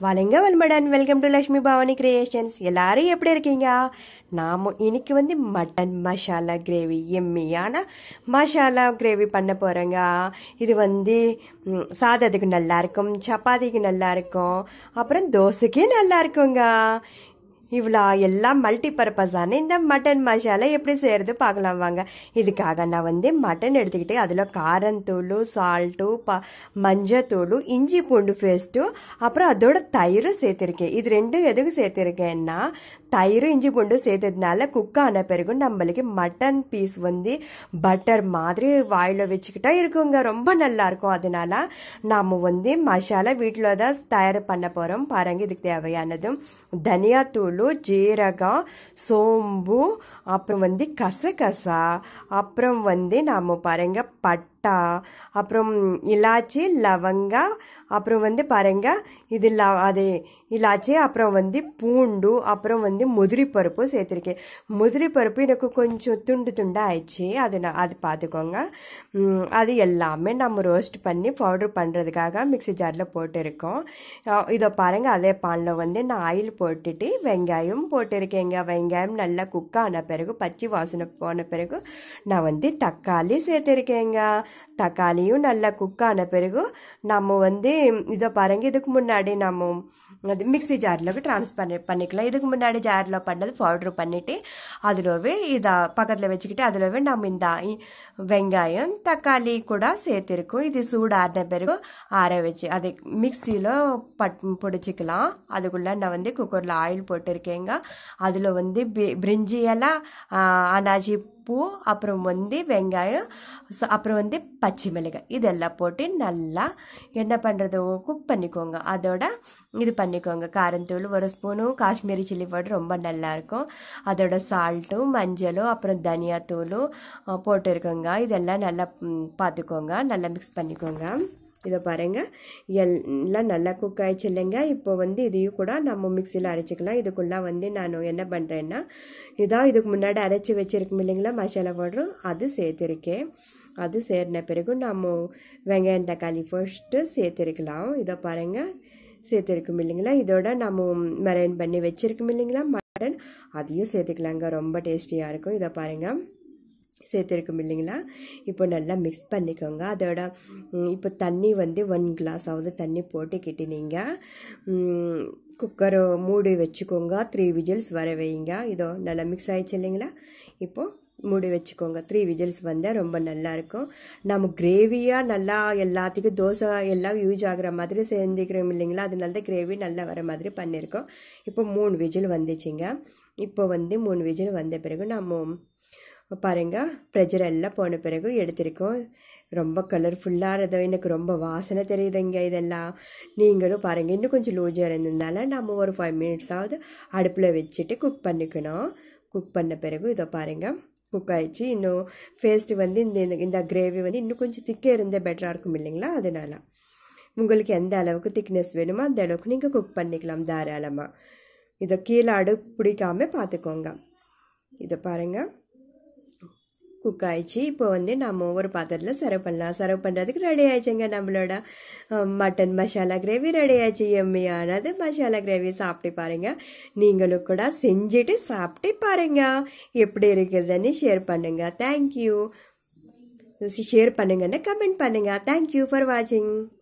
வணங்க வல்மடன் welcome to Lakshmi Bhavani creations எல்லாரும் எப்படி இருக்கீங்க நாம இன்னைக்கு வந்து மட்டன் மசாலா கிரேவி எம்மியான மசாலா கிரேவி பண்ண போகிறோங்க இது வந்து ம், சாதத்துக்கு நல்லா இருக்கும் சப்பாத்திக்கு நல்லா இருக்கும் அப்புறம் தோசைக்கு நல்லா இருக்குங்க இவ்வளோ எல்லாம் மல்டி பர்பஸான இந்த மட்டன் மசாலா எப்படி செய்கிறது பார்க்கலாம் வாங்க இதுக்காக நான் வந்து மட்டன் எடுத்துக்கிட்டு அதில் காரந்தூள் சால்ட்டு ப மஞ்சத்தூள் இஞ்சி பூண்டு பேஸ்ட்டு அப்புறம் அதோட தயிரும் சேர்த்துருக்கேன் இது ரெண்டும் எதுக்கு சேர்த்துருக்கேன்னா தயிரும் இஞ்சி பூண்டு சேர்த்ததுனால குக் ஆன பிறகு நம்மளுக்கு மட்டன் பீஸ் வந்து பட்டர் மாதிரி வாயில் வச்சுக்கிட்டா இருக்குங்க ரொம்ப நல்லா இருக்கும் அதனால நாம் வந்து மசாலா வீட்டில் தான் தயார் பண்ண போகிறோம் பாருங்க இதுக்கு தேவையானது தனியாத்தூள் ஜீரகம் சோம்பு அப்புறம் வந்து கசகசா அப்புறம் வந்து நாம் பாருங்க பட்டா அப்புறம் இலாச்சி லவங்கா அப்புறம் வந்து பாருங்க இது ல அது இலாச்சி அப்புறம் வந்து பூண்டு அப்புறம் வந்து முதிரி பருப்பு சேர்த்துருக்கேன் முதிரி பருப்பு எனக்கு கொஞ்சம் துண்டு துண்டாக ஆயிடுச்சு அது நான் அது பார்த்துக்கோங்க ம், அது எல்லாமே நம்ம ரோஸ்ட் பண்ணி பவுடர் பண்ணுறதுக்காக மிக்ஸி ஜாரில் போட்டிருக்கோம் அஹ் இதை பாருங்கள் அதே பானில் வந்து நான் ஆயில் போட்டுட்டு வெங்காயம் போட்டிருக்கேங்க வெங்காயம் நல்லா குக் ஆன பிறகு பச்சை வாசனை போன பிறகு நான் வந்து தக்காளி சேர்த்துருக்கேங்க தக்காளியும் நல்லா குக் ஆன பிறகு நம்ம வந்து இதை பாருங்க இதுக்கு முன்னாடி நம்ம அது மிக்ஸி ஜாரில் ட்ரான்ஸ்ஃபர் பண்ணிக்கலாம் இதுக்கு முன்னாடி ஜாரில் பண்ணது பவுட்ரு பண்ணிவிட்டு அதிலவே இதை பக்கத்தில் வச்சுக்கிட்டு அதிலவே நம்ம இந்த இ- வெங்காயம் தக்காளி கூட சேர்த்துருக்கோம் இது சூடாறின பிறகு ஆற வச்சு அதை மிக்சியில் பட் பிடிச்சிக்கலாம் அதுக்குள்ளே நான் வந்து குக்கரில் ஆயில் போட்டிருக்கேங்க அதில் வந்து பி- பிரிஞ்சி இலை ஆ, அனாச்சி பூ அப்புறம் வந்து வெங்காயம் ச- அப்புறம் வந்து பச்சை மிளகாய் இதெல்லாம் போட்டு நல்லா என்ன பண்ணுறது குக் பண்ணிக்கோங்க அதோட இது பண்ணிக்கோங்க காரத்தூள் ஒரு ஸ்பூனும் காஷ்மீரி சில்லி பவுடர் ரொம்ப நல்லா-இருக்கும் அதோட சால்ட்டும் மஞ்சளும் அப்புறம் தனியாத்தூளும் அஹ், போட்டிருக்கோங்க இதெல்லாம் நல்லா ம், பார்த்துக்கோங்க நல்லா மிக்ஸ் பண்ணிக்கோங்க இதை பாருங்க எல்லாம் நல்லா குக் ஆயிடுச்சு இல்லைங்க இப்போ வந்து இதையும் கூட நம்ம மிக்சியில் அரைச்சிக்கலாம் இதுக்குள்ளே வந்து நான் என்ன பண்ணுறேன்னா இதான் இதுக்கு முன்னாடி அரைச்சி வச்சிருக்கோம் இல்லைங்களா மசாலா பவுடரும் அது சேர்த்துருக்கேன் அது சேர்ன பிறகு நம்ம வெங்காயம் தக்காளி ஃபர்ஸ்ட்டு சேர்த்துருக்கலாம் இதை பாருங்கள் சேர்த்துருக்கும் இல்லைங்களா இதோட நம்ம மெரைன் பண்ணி வச்சிருக்கோம் இல்லைங்களா மட்டன் அதையும் சேர்த்துக்கலாங்க ரொம்ப டேஸ்டியாக இருக்கும் இதை பாருங்கள் சேர்த்துருக்கும் இல்லைங்களா இப்போ நல்லா மிக்ஸ் பண்ணிக்கோங்க அதோட ம், இப்போ தண்ணி வந்து ஒன் கிளாஸ் ஆகுது தண்ணி போட்டுக்கிட்டு நீங்கள் குக்கரை மூடி வச்சுக்கோங்க த்ரீ விஜில்ஸ் வர வைங்க இதோ நல்லா மிக்ஸ் ஆயிடுச்சு இல்லைங்களா இப்போ மூடி வச்சுக்கோங்க த்ரீ விஜில்ஸ் வந்தால் ரொம்ப நல்லாயிருக்கும் நம்ம கிரேவியாக நல்லா எல்லாத்துக்கும் தோசை எல்லாம் யூஸ் ஆகுற மாதிரி செஞ்சுக்கிறோம் இல்லைங்களா அதனால தான் கிரேவி நல்லா வர மாதிரி பண்ணியிருக்கோம் இப்போ மூணு விஜில் வந்துச்சுங்க இப்போ வந்து மூணு விஜில் வந்த பிறகு நம்ம பாருங்க ப்ரெஷர் எல்லாம் போன பிறகு எடுத்திருக்கோம் ரொம்ப கலர்ஃபுல்லாக இருந்தது எனக்கு ரொம்ப வாசனை தெரியுதுங்க இதெல்லாம் நீங்களும் பாருங்கள் இன்னும் கொஞ்சம் லூஜாக இருந்ததுனால நம்ம ஒரு ஃபைவ் மினிட்ஸாவது அடுப்பில் வச்சுட்டு குக் பண்ணிக்கணும் குக் பண்ண பிறகு இதை பாருங்கள் குக் ஆயிடுச்சு இன்னும் பேஸ்ட்டு வந்து இந்த இந்த கிரேவி வந்து இன்னும் கொஞ்சம் திக்காக இருந்தால் பெட்டராக இருக்கும் இல்லைங்களா அதனால உங்களுக்கு எந்த அளவுக்கு திக்னஸ் வேணுமோ அந்த அளவுக்கு நீங்கள் குக் பண்ணிக்கலாம் தாராளமாக இதை கீழே அடு பிடிக்காம பார்த்துக்கோங்க இதை பாருங்கள் குக் ஆயிடுச்சு இப்போ வந்து நம்ம ஒரு பாத்திரத்தில் சர்வ் பண்ணலாம் சர்வ் பண்ணுறதுக்கு ரெடி ஆயிடுச்சுங்க நம்மளோட அஹ், மட்டன் மசாலா கிரேவி ரெடி ஆயிடுச்சு எம்மியானது மசாலா கிரேவி சாப்பிட்டு பாருங்க நீங்களும் கூட செஞ்சுட்டு சாப்பிட்டு பாருங்க எப்படி இருக்குதுன்னு ஷேர் பண்ணுங்க தேங்க்யூ ஷேர் பண்ணுங்கன்னு கமெண்ட் பண்ணுங்க தேங்க்யூ ஃபார் வாட்சிங்